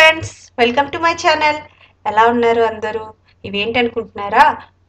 friends welcome to my channel ఎలా ఉన్నారు అందరూ ఇవేంటి అనుకుంటున్నారా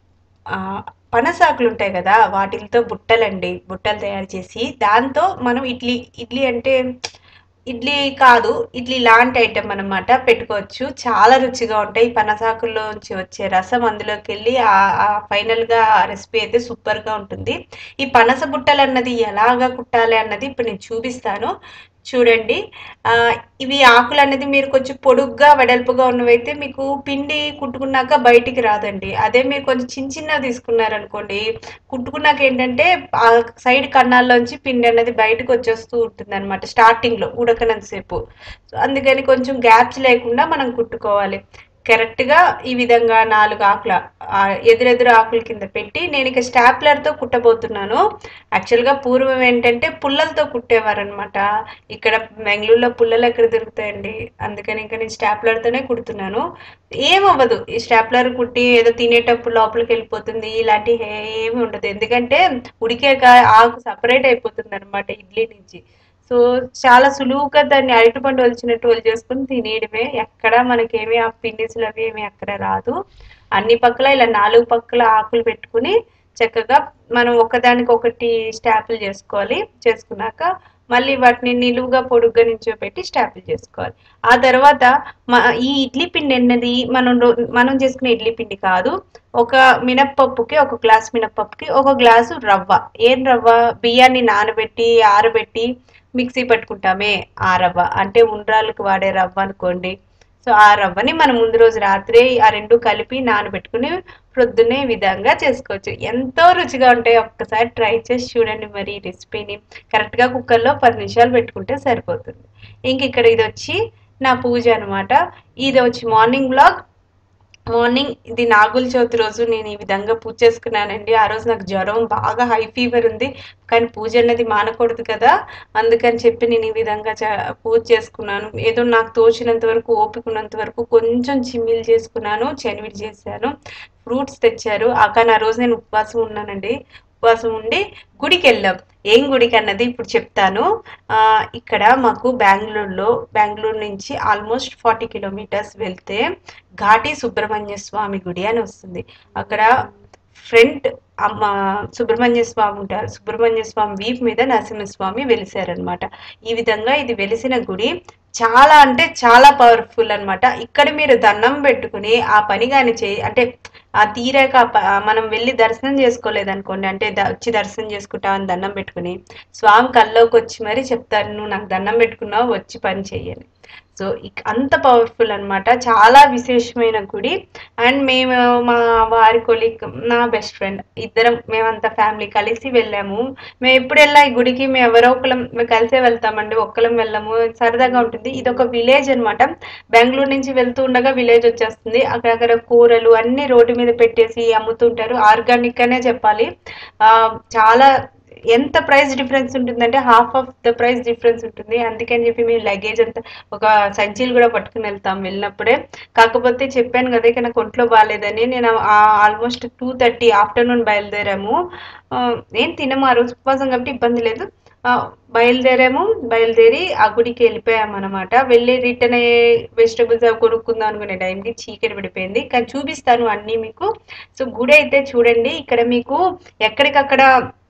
ఆ, పనసాకులు ఉంటాయి కదా వాటితో బుట్టలండి బుట్టలు తయారు చేసి దాంతో మనం ఇడ్లీ ఇడ్లీ అంటే ఇడ్లీ కాదు ఇడ్లీ లాంటి ఐటెం అన్నమాట పెట్టుకోవచ్చు చాలా రుచిగా ఉంటాయి ఈ పనసాకుల్లో నుంచి వచ్చే రసం అందులోకి వెళ్ళి ఆ- ఆ ఫైనల్ గా ఆ రెసిపీ అయితే సూపర్ గా ఉంటుంది ఈ పనస బుట్టలు అన్నది ఎలాగా కుట్టాలి అన్నది ఇప్పుడు నేను చూపిస్తాను చూడండి ఆ, ఇవి ఆకులు అనేది మీరు కొంచెం పొడుగ్గా వెడల్పుగా ఉన్నవైతే మీకు పిండి కుట్టుకున్నాక బయటికి రాదండి అదే మీరు కొంచెం చిన్న చిన్నవి తీసుకున్నారనుకోండి కుట్టుకున్నాక ఏంటంటే ఆ సైడ్ కన్నాల్లోంచి పిండి అనేది బయటకు వచ్చేస్తూ ఉంటుంది అనమాట స్టార్టింగ్ లో ఉడకనంతసేపు సో అందుకని కొంచెం గ్యాప్స్ లేకుండా మనం కుట్టుకోవాలి కరెక్ట్ గా ఈ విధంగా నాలుగు ఆకుల ఆ, ఎదురెదురు ఆకుల కింద పెట్టి నేను ఇక స్టాప్లర్ తో కుట్టబోతున్నాను యాక్చువల్ గా పూర్వం ఏంటంటే పుల్లలతో కుట్టేవారు అనమాట ఇక్కడ బెంగళూరులో పుల్లలు ఎక్కడ దొరుకుతాయండి అందుకని ఇంకా నేను స్టాప్లర్ తోనే కుడుతున్నాను ఏమవ్వదు ఈ స్టాప్లర్ కుట్టి ఏదో తినేటప్పుడు లోపలికి వెళ్ళిపోతుంది ఇలాంటి ఏమి ఉండదు ఎందుకంటే ఉడికాక ఆకు సపరేట్ అయిపోతుంది అనమాట ఇడ్లీ నుంచి సో చాలా సులువుగా దాన్ని అరటిపండు వలిచినట్టు వలిచేసుకుని తినేయడమే ఎక్కడ మనకేమి ఆ పిండిసులు అవి ఏమి ఎక్కడ రాదు అన్ని పక్కల ఇలా నాలుగు పక్కల ఆకులు పెట్టుకుని చక్కగా మనం ఒకదానికి ఒకటి స్టాపులు చేసుకోవాలి చేసుకున్నాక మళ్ళీ వాటిని నిలువుగా పొడుగ్గా నించోబెట్టి స్టాపులు చేసుకోవాలి ఆ తర్వాత మ- ఈ ఇడ్లీ పిండి అన్నది మనం రో- మనం చేసుకునే ఇడ్లీ పిండి కాదు ఒక మినప్పప్పుకి ఒక గ్లాస్ మినప్పప్పుకి ఒక గ్లాసు రవ్వ ఏం రవ్వ బియ్యాన్ని నానబెట్టి ఆరబెట్టి మిక్సీ పట్టుకుంటామే ఆ రవ్వ అంటే ఉండ్రాళ్ళకి వాడే రవ్వ అనుకోండి సో ఆ రవ్వని మనం ముందు రోజు రాత్రి ఆ రెండు కలిపి నానబెట్టుకుని ప్రొద్దునే ఈ విధంగా చేసుకోవచ్చు ఎంతో రుచిగా ఉంటాయి ఒక్కసారి ట్రై చేసి చూడండి మరి ఈ రెసిపీని కరెక్ట్గా కుక్కర్లో పది నిమిషాలు పెట్టుకుంటే సరిపోతుంది ఇంక ఇక్కడ ఇది వచ్చి నా పూజ అనమాట ఇది వచ్చి మార్నింగ్ బ్లాగ్ మార్నింగ్ ఇది నాగుల చవితి రోజు నేను ఈ విధంగా పూజ చేసుకున్నానండి ఆ రోజు నాకు జ్వరం బాగా హై ఫీవర్ ఉంది కానీ పూజ అనేది మానకూడదు కదా అందుకని చెప్పి నేను ఈ విధంగా చ- పూజ చేసుకున్నాను ఏదో నాకు తోచినంత వరకు ఓపిక ఉన్నంత వరకు కొంచెం చిమ్మిలు చేసుకున్నాను చనివిడి చేశాను ఫ్రూట్స్ తెచ్చారు ఆ కానీ ఆ రోజు నేను ఉపవాసం ఉన్నానండి ఉపవాసం ఉండి గుడికి వెళ్ళాం ఏం గుడికి అన్నది ఇప్పుడు చెప్తాను ఆ, ఇక్కడ మాకు బెంగళూరులో బెంగళూరు నుంచి ఆల్మోస్ట్ ఫార్టీ కిలోమీటర్స్ వెళ్తే ఘాటి సుబ్రహ్మణ్య స్వామి గుడి అని వస్తుంది అక్కడ ఫ్రంట్ అమ్మ సుబ్రహ్మణ్య స్వామి ఉంటారు సుబ్రహ్మణ్య స్వామి వీప్ మీద నరసింహస్వామి వెలిసారనమాట ఈ విధంగా ఇది వెలిసిన గుడి చాలా అంటే చాలా పవర్ఫుల్ అన్నమాట ఇక్కడ మీరు దండం పెట్టుకుని ఆ పని కానీ చే అంటే ఆ తీరాక ఆ ప- ఆ మనం వెళ్ళి దర్శనం చేసుకోలేదు అనుకోండి అంటే ద- వచ్చి దర్శనం చేసుకుంటామని దండం పెట్టుకుని స్వామి కల్లోకి వచ్చి మరీ చెప్తారు నువ్వు నాకు దండం పెట్టుకున్నావు వచ్చి పని చెయ్యని సో ఇక్- అంత పవర్ఫుల్ అన్నమాట చాలా విశేషమైన గుడి అండ్ మేము మా వారి కొలిక్ నా బెస్ట్ ఫ్రెండ్ ఇద్దరం మేమంతా ఫ్యామిలీ కలిసి వెళ్ళాము మేము ఎప్పుడు వెళ్ళా ఈ గుడికి మేము ఎవరో ఒకళ్ళం మేము కలిసే వెళ్తామండి ఒక్కలం వెళ్ళాము సరదాగా ఉంటుంది ఇది ఒక విలేజ్ అన్నమాట బెంగళూరు నుంచి వెళ్తూ ఉండగా విలేజ్ వచ్చేస్తుంది అక్కడక్కడ కూరలు అన్ని రోడ్డు మీద పెట్టేసి అమ్ముతుంటారు ఆర్గానిక్ అనే చెప్పాలి ఆ, చాలా ఎంత ప్రైస్ డిఫరెన్స్ ఉంటుందంటే half of the price difference ఉంటుంది అందుకని చెప్పి మేము లగేజ్ అంతా ఒక సంచీలు కూడా పట్టుకుని వెళ్తాం వెళ్ళినప్పుడే కాకపోతే చెప్పాను కదా ఇక నాకు ఒంట్లో బాగాలేదని నేను ఆల్మోస్ట్ టూ థర్టీ ఆఫ్టర్నూన్ బయలుదేరాము ఆ, ఏం తినము ఆ రోజు ఉపవాసం కాబట్టి ఇబ్బంది లేదు ఆ, బయలుదేరాము బయలుదేరి ఆ గుడికి వెళ్ళిపోయాము అనమాట వెళ్ళి రిటర్న్ అయ్యే వెజిటబుల్స్ అవి కొనుక్కుందాం అనుకునే టైంకి చీకటి పడిపోయింది కానీ చూపిస్తాను అన్నీ మీకు సో గుడి అయితే చూడండి ఇక్కడ మీకు ఎక్కడికక్కడ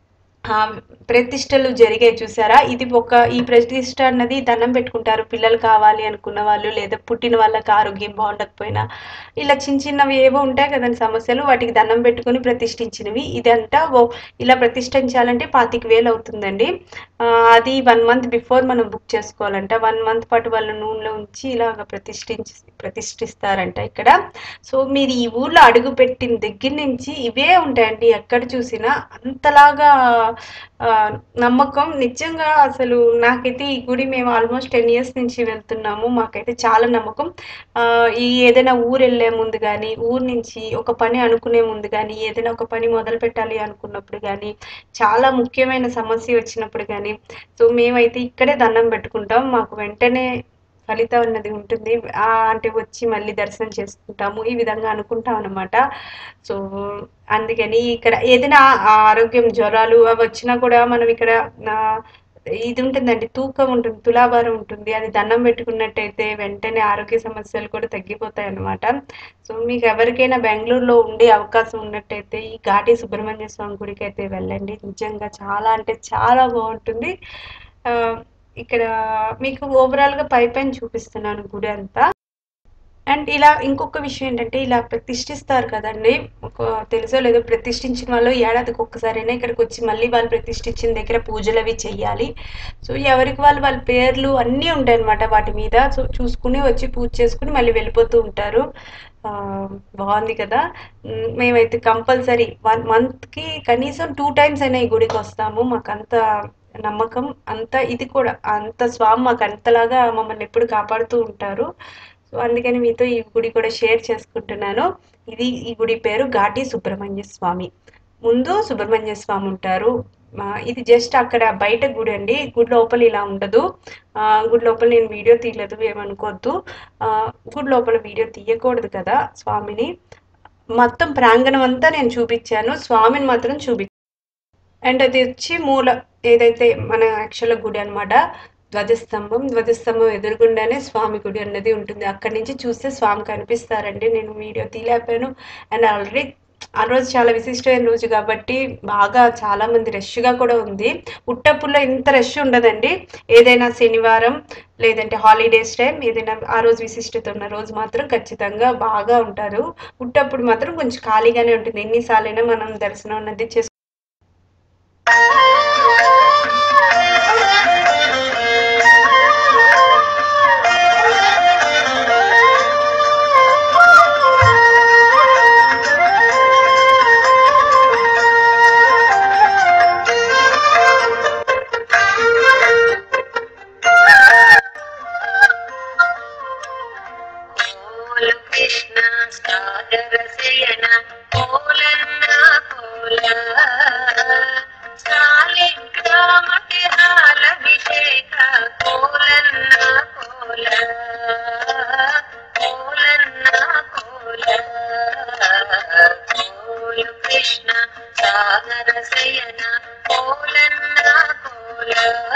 ఆ, ప్రతిష్టలు జరిగాయి చూసారా ఇది ఒక ఈ ప్రతిష్ట అన్నది దండం పెట్టుకుంటారు పిల్లలు కావాలి అనుకున్న వాళ్ళు లేదా పుట్టిన వాళ్ళకి ఆరోగ్యం బాగుండకపోయినా ఇలా చిన్న చిన్నవి ఏవో ఉంటాయి కదండి సమస్యలు వాటికి దండం పెట్టుకుని ప్రతిష్ఠించినవి ఇదంతా ఓ- ఇలా ప్రతిష్ఠించాలంటే పాతిక వేలు అవుతుందండి ఆ, అది వన్ మంత్ బిఫోర్ మనం బుక్ చేసుకోవాలంట వన్ మంత్ పాటు వాళ్ళ నూనెలో ఉంచి ఇలాగ ప్రతిష్ఠించి ప్రతిష్ఠిస్తారంట ఇక్కడ సో మీరు ఈ ఊర్లో అడుగు పెట్టిన దగ్గర నుంచి ఇవే ఉంటాయండి ఎక్కడ చూసినా అంతలాగా ఆ, నమ్మకం నిజంగా అసలు నాకైతే ఈ గుడి మేము ఆల్మోస్ట్ టెన్ ఇయర్స్ నుంచి వెళ్తున్నాము మాకైతే చాలా నమ్మకం ఆ, ఈ ఏదైనా ఊరు వెళ్ళే ముందు కానీ ఊరు నుంచి ఒక పని అనుకునే ముందు కానీ ఏదైనా ఒక పని మొదలు పెట్టాలి అనుకున్నప్పుడు కానీ చాలా ముఖ్యమైన సమస్య వచ్చినప్పుడు కానీ సో మేమైతే ఇక్కడే దండం పెట్టుకుంటాం మాకు వెంటనే ఫలితం అన్నది ఉంటుంది ఆ అంటే వచ్చి మళ్ళీ దర్శనం చేసుకుంటాము ఈ విధంగా అనుకుంటాం అనమాట సో అందుకని ఇక్కడ ఏదైనా ఆ ఆరోగ్యం జ్వరాలు అవి వచ్చినా కూడా మనం ఇక్కడ ఆ, ఇది ఉంటుందండి తూకం ఉంటుంది తులాభారం ఉంటుంది అది దండం పెట్టుకున్నట్టయితే వెంటనే ఆరోగ్య సమస్యలు కూడా తగ్గిపోతాయి అన్నమాట సో మీకు ఎవరికైనా బెంగళూరులో ఉండే అవకాశం ఉన్నట్టయితే ఈ ఘాటి సుబ్రహ్మణ్య స్వామి గుడికి అయితే వెళ్ళండి నిజంగా చాలా అంటే చాలా బాగుంటుంది ఆ, ఇక్కడ మీకు ఓవరాల్గా పై పైన చూపిస్తున్నాను గుడి అంతా అండ్ ఇలా ఇంకొక విషయం ఏంటంటే ఇలా ప్రతిష్ఠిస్తారు కదండి ఒక తెలుసో లేదో ప్రతిష్ఠించిన వాళ్ళు ఏడాదికి ఒక్కసారైనా ఇక్కడికి వచ్చి మళ్ళీ వాళ్ళు ప్రతిష్ఠించిన దగ్గర పూజలు అవి చెయ్యాలి సో ఎవరికి వాళ్ళు వాళ్ళ పేర్లు అన్నీ ఉంటాయి అన్నమాట వాటి మీద సో చూసుకుని వచ్చి పూజ చేసుకుని మళ్ళీ వెళ్ళిపోతూ ఉంటారు ఆ, బాగుంది కదా మ్, మేమైతే కంపల్సరీ వన్ మంత్కి కనీసం టూ టైమ్స్ అయినా ఈ గుడికి వస్తాము మాకు అంత నమ్మకం అంత ఇది కూడా అంత స్వామి మాకు అంతలాగా మమ్మల్ని ఎప్పుడు కాపాడుతూ ఉంటారు సో అందుకని మీతో ఈ గుడి కూడా షేర్ చేసుకుంటున్నాను ఇది ఈ గుడి పేరు ఘాటి సుబ్రహ్మణ్య స్వామి ముందు సుబ్రహ్మణ్య స్వామి ఉంటారు ఆ, ఇది జస్ట్ అక్కడ బయట గుడి అండి గుడి లోపల ఇలా ఉండదు ఆ, గుడి లోపల నేను వీడియో తీయలేదు ఏమనుకోవద్దు ఆ, గుడి లోపల వీడియో తీయకూడదు కదా స్వామిని మొత్తం ప్రాంగణం అంతా నేను చూపించాను స్వామిని మాత్రం చూపి అండ్ అది వచ్చి మూల ఏదైతే మన యాక్చువల్ గుడి అన్నమాట ధ్వజస్తంభం ధ్వజస్తంభం ఎదురుగుండానే స్వామి గుడి అన్నది ఉంటుంది అక్కడి నుంచి చూస్తే స్వామి కనిపిస్తారండి నేను వీడియో తీలేపాను అండ్ ఆల్రెడీ ఆ రోజు చాలా విశిష్టమైన రోజు కాబట్టి బాగా చాలా మంది రష్గా కూడా ఉంది ఉట్టప్పుల్లో ఇంత రష్ ఉండదండి ఏదైనా శనివారం లేదంటే హాలిడేస్ టైం ఏదైనా ఆ రోజు విశిష్టత ఉన్న రోజు మాత్రం ఖచ్చితంగా బాగా ఉంటారు ఉట్టప్పుడు మాత్రం కొంచెం ఖాళీగానే ఉంటుంది ఎన్నిసార్లైనా మనం దర్శనం అన్నది చేసు ఓలు కృష్ణ సాగర శయన కోలన్న కోల శాలిగ్రామకి హాలభిషేక కోలన్న కోల కోలన్న కోల ఓలు కృష్ణ సాగర శయన కోలన్న కోల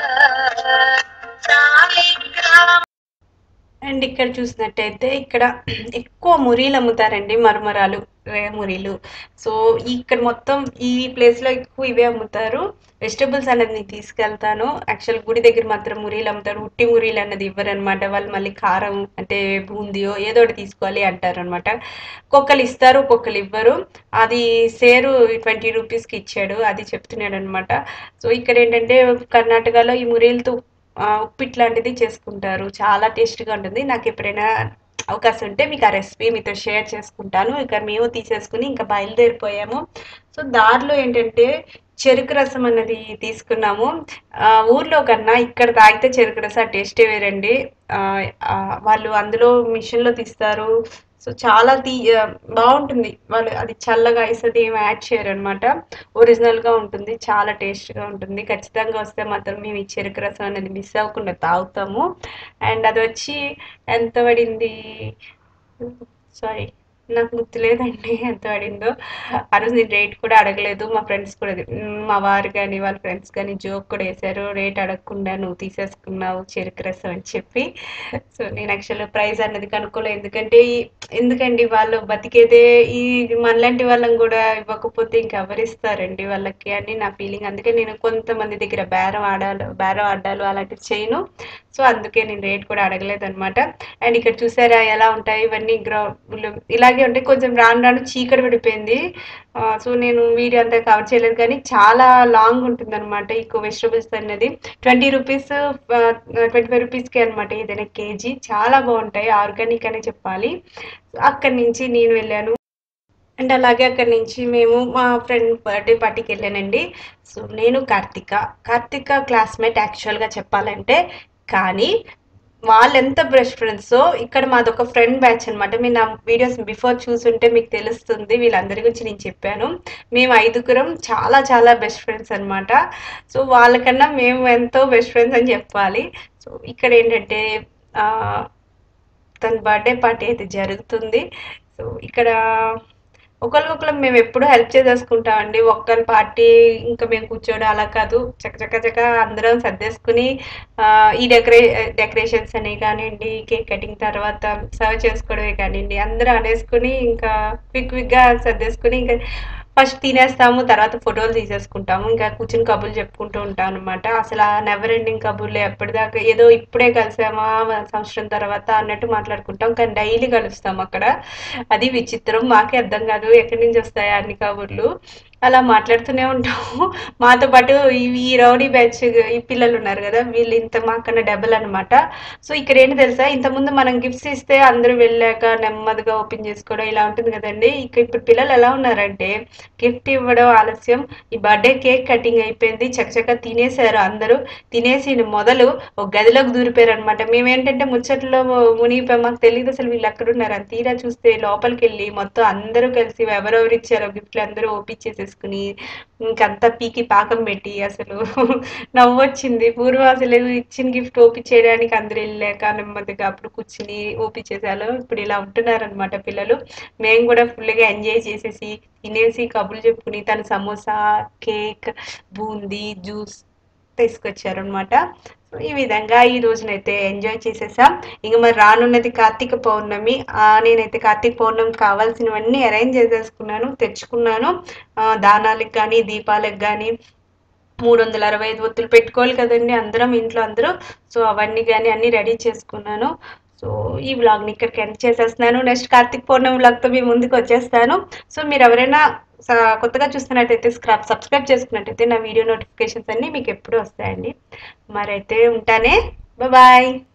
శాలిగ్రామ అండ్ ఇక్కడ చూసినట్టయితే ఇక్కడ ఎక్కువ మురీలు అమ్ముతారండి మరమరాలు రే మురీలు సో ఇక్కడ మొత్తం ఈ ప్లేస్లో ఎక్కువ ఇవే అమ్ముతారు వెజిటబుల్స్ అనేది నేను తీసుకెళ్తాను యాక్చువల్ గుడి దగ్గర మాత్రం మురీలు అమ్ముతారు ఉట్టి మురీలు అన్నది ఇవ్వరు అనమాట వాళ్ళు మళ్ళీ కారం అంటే బూందియో ఏదో ఒకటి తీసుకోవాలి అంటారు అనమాట ఒక్కొక్కరు ఇస్తారు ఒక్కొక్కరు ఇవ్వరు అది సేరు ట్వంటీ రూపీస్కి ఇచ్చాడు అది చెప్తున్నాడు అనమాట సో ఇక్కడ ఏంటంటే కర్ణాటకలో ఈ మురీలతో ఆ, ఉప్పిట్ లాంటిది చేసుకుంటారు చాలా టేస్ట్గా ఉంటుంది నాకు ఎప్పుడైనా అవకాశం ఉంటే మీకు ఆ రెసిపీ మీతో షేర్ చేసుకుంటాను ఇక్కడ మేము తీసేసుకుని ఇంకా బయలుదేరిపోయాము సో దారిలో ఏంటంటే చెరుకు రసం అన్నది తీసుకున్నాము ఆ, ఊర్లో కన్నా ఇక్కడ తాగితే చెరుకు రసం ఆ టేస్టే వేరండి ఆ, ఆ, వాళ్ళు అందులో మిషన్లో తీస్తారు సో చాలా తీ ఆ, బాగుంటుంది వాళ్ళు అది చల్లగా ఐస్ అది ఏమి యాడ్ చేయరు అనమాట ఒరిజినల్గా ఉంటుంది చాలా టేస్ట్గా ఉంటుంది ఖచ్చితంగా వస్తే మాత్రం మేము ఈ చెరుకు రసం అనేది మిస్ అవ్వకుండా తాగుతాము అండ్ అది వచ్చి ఎంత పడింది సారీ నాకు గుర్తులేదండి ఎంత పడిందో ఆ రోజు నేను రేట్ కూడా అడగలేదు మా ఫ్రెండ్స్ కూడా మ్, మా వారు కానీ వాళ్ళ ఫ్రెండ్స్ కానీ జోక్ కూడా వేశారు రేట్ అడగకుండా నువ్వు తీసేసుకున్నావు చెరుకు రసం అని చెప్పి సో నేను యాక్చువల్గా ప్రైస్ అన్నది కనుక్కోలేదు ఎందుకంటే ఈ- ఎందుకండి వాళ్ళు బతికేదే ఈ మనలాంటి వాళ్ళని కూడా ఇవ్వకపోతే ఇంకా ఎవరిస్తారండి వాళ్ళకి అని నా ఫీలింగ్ అందుకే నేను కొంతమంది దగ్గర బేరం ఆడాలి బేరం ఆడాలు అలాంటివి చేయను సో అందుకే నేను రేట్ కూడా అడగలేదు అనమాట అండ్ ఇక్కడ చూసారా ఎలా ఉంటాయి ఇవన్నీ గ్రౌ ఇలాగే ఉంటాయి కొంచెం రాను రాను చీకటి పడిపోయింది ఆ, సో నేను వీడియో అంతా కవర్ చేయలేదు కానీ చాలా లాంగ్ ఉంటుంది అనమాట ఈ వెజిటబుల్స్ అనేది ట్వంటీ రూపీస్ ట్వంటీ ఫైవ్ రూపీస్కి అనమాట ఏదైనా కేజీ చాలా బాగుంటాయి ఆర్గానిక్ అనే చెప్పాలి అక్కడి నుంచి నేను వెళ్ళాను అండ్ అలాగే అక్కడి నుంచి మేము మా ఫ్రెండ్ బర్త్డే పార్టీకి వెళ్ళానండి సో నేను కార్తిక కార్తిక క్లాస్మేట్ యాక్చువల్గా చెప్పాలంటే కానీ వాళ్ళు ఎంత బెస్ట్ ఫ్రెండ్స్ ఇక్కడ మాది ఒక ఫ్రెండ్ బ్యాచ్ అనమాట మీరు నా వీడియోస్ బిఫోర్ చూసుంటే మీకు తెలుస్తుంది వీళ్ళందరి గురించి నేను చెప్పాను మేము ఐదుగురం చాలా చాలా బెస్ట్ ఫ్రెండ్స్ అనమాట సో వాళ్ళకన్నా మేము ఎంతో బెస్ట్ ఫ్రెండ్స్ అని చెప్పాలి సో ఇక్కడ ఏంటంటే ఆ, తన బర్త్డే పార్టీ అయితే జరుగుతుంది సో ఇక్కడ ఒకరికొకరు మేము ఎప్పుడు హెల్ప్ చేసేసుకుంటామండి ఒక్కరి పార్టీ ఇంకా మేము కూర్చోడం అలా కాదు చక్క చక్క చక్క అందరం సర్దేసుకుని ఆ, ఈ డెకరే డెకరేషన్స్ అని కానివ్వండి కేక్ కటింగ్ తర్వాత సర్వ్ చేసుకోవడమే కానివ్వండి అందరూ అనేసుకుని ఇంకా క్విక్ క్విక్గా సర్దేసుకుని ఇంకా ఫస్ట్ తినేస్తాము తర్వాత ఫోటోలు తీసేసుకుంటాము ఇంకా కూర్చుని కబుర్లు చెప్పుకుంటూ ఉంటాం అనమాట అసలు ఆ నెవర్ ఎండింగ్ కబుర్లు ఎప్పటిదాకా ఏదో ఇప్పుడే కలిసామా సంవత్సరం తర్వాత అన్నట్టు మాట్లాడుకుంటాం కానీ డైలీ కలుస్తాం అక్కడ అది విచిత్రం మాకే అర్థం కాదు ఎక్కడి నుంచి వస్తాయి అన్ని కబుర్లు అలా మాట్లాడుతూనే ఉంటాము మాతో పాటు ఈ ఈ రౌడీ బ్యాచ్ ఈ పిల్లలు ఉన్నారు కదా వీళ్ళు ఇంత మాకన్నా డబల్ అనమాట సో ఇక్కడ ఏంటి తెలుసా ఇంతకుముందు మనం గిఫ్ట్స్ ఇస్తే అందరూ వెళ్ళాక నెమ్మదిగా ఓపెన్ చేసుకోవడం ఇలా ఉంటుంది కదండి ఇక ఇప్పుడు పిల్లలు ఎలా ఉన్నారంటే గిఫ్ట్ ఇవ్వడం ఆలస్యం ఈ బర్త్డే కేక్ కటింగ్ అయిపోయింది చకచక తినేశారు అందరూ తినేసి మొదలు ఒక గదిలోకి దూరిపోయారు అనమాట మేమేంటంటే ముచ్చట్లో మునిగిపోయి మాకు తెలియదు అసలు వీళ్ళు ఎక్కడున్నారు అని తీరా చూస్తే లోపలికి వెళ్ళి మొత్తం అందరూ కలిసి ఎవరెవరు ఇచ్చారో గిఫ్ట్లు అందరూ ఓపించేసేసుకుని ఇంకంతా పీకి పాకం పెట్టి అసలు నవ్వొచ్చింది పూర్వం అసలు ఇచ్చిన గిఫ్ట్ ఓపించేయడానికి అందరు వెళ్ళాక నెమ్మదిగా అప్పుడు కూర్చుని ఓపించేసారు ఇప్పుడు ఇలా ఉంటున్నారు అనమాట పిల్లలు మేము కూడా ఫుల్గా ఎంజాయ్ చేసేసి తినేసి కబుర్లు చెప్పుకుని తన సమోసా కేక్ బూందీ జ్యూస్ తీసుకొచ్చారనమాట సో ఈ విధంగా ఈ రోజునైతే ఎంజాయ్ చేసేసాం ఇంక మరి రానున్నది కార్తీక పౌర్ణమి ఆ, నేనైతే కార్తీక పౌర్ణమి కావాల్సినవన్నీ అరేంజ్ చేసేసుకున్నాను తెచ్చుకున్నాను ఆ, దానాలకు కానీ దీపాలకు కానీ మూడు వందల అరవై ఐదు ఒత్తులు పెట్టుకోవాలి కదండి అందరం ఇంట్లో అందరూ సో అవన్నీ కానీ అన్నీ రెడీ చేసుకున్నాను సో ఈ వ్లాగ్ని ఇక్కడికి ఎండ్ చేసేస్తున్నాను నెక్స్ట్ కార్తీక పౌర్ణమి వ్లాగ్తో మీ ముందుకు వచ్చేస్తాను సో మీరు ఎవరైనా స- కొత్తగా చూస్తున్నట్టయితే స్క్రాప్ సబ్స్క్రైబ్ చేసుకున్నట్టయితే నా వీడియో నోటిఫికేషన్స్ అన్నీ మీకు ఎప్పుడు వస్తాయండి మరైతే ఉంటానే బాయ్